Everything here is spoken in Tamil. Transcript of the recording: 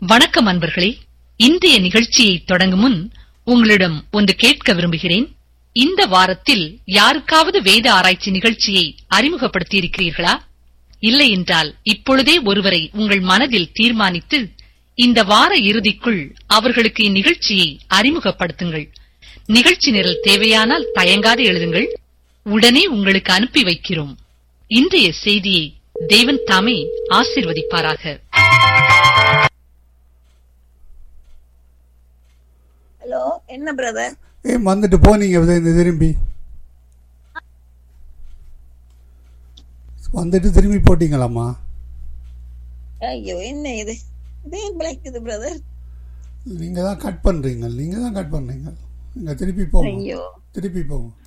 வணக்கம் அன்பர்களே இன்றைய நிகழ்ச்சியை தொடங்கும் முன் உங்களிடம் ஒன்று கேட்க விரும்புகிறேன் இந்த வாரத்தில் யாருக்காவது வேத ஆராய்ச்சி நிகழ்ச்சியை அறிமுகப்படுத்தியிருக்கிறீர்களா இல்லை என்றால் இப்பொழுதே ஒருவரை உங்கள் மனதில் தீர்மானித்து இந்த வார இறுதிக்குள் அவர்களுக்கு இந்நிகழ்ச்சியை அறிமுகப்படுத்துங்கள் நிகழ்ச்சி நிரல் தேவையானால் தயங்காது எழுதுங்கள் உடனே உங்களுக்கு அனுப்பி வைக்கிறோம் இன்றைய செய்தியை தேவன் தாமே ஆசீர்வதிப்பாராக ஹலோ என்ன பிரதர் ஏன் வந்துட்டு போனீங்க இந்த திரும்பி வந்துட்டு திரும்பி போட்டீங்களாம்மா ஐயோ என்ன இது இதே பிழைக்குது பிரதர் நீங்கள் தான் கட் பண்ணுறீங்க நீங்கள் தான் கட் பண்ணுறீங்க நீங்கள் திருப்பி போங்க ஐயோ திருப்பி போங்க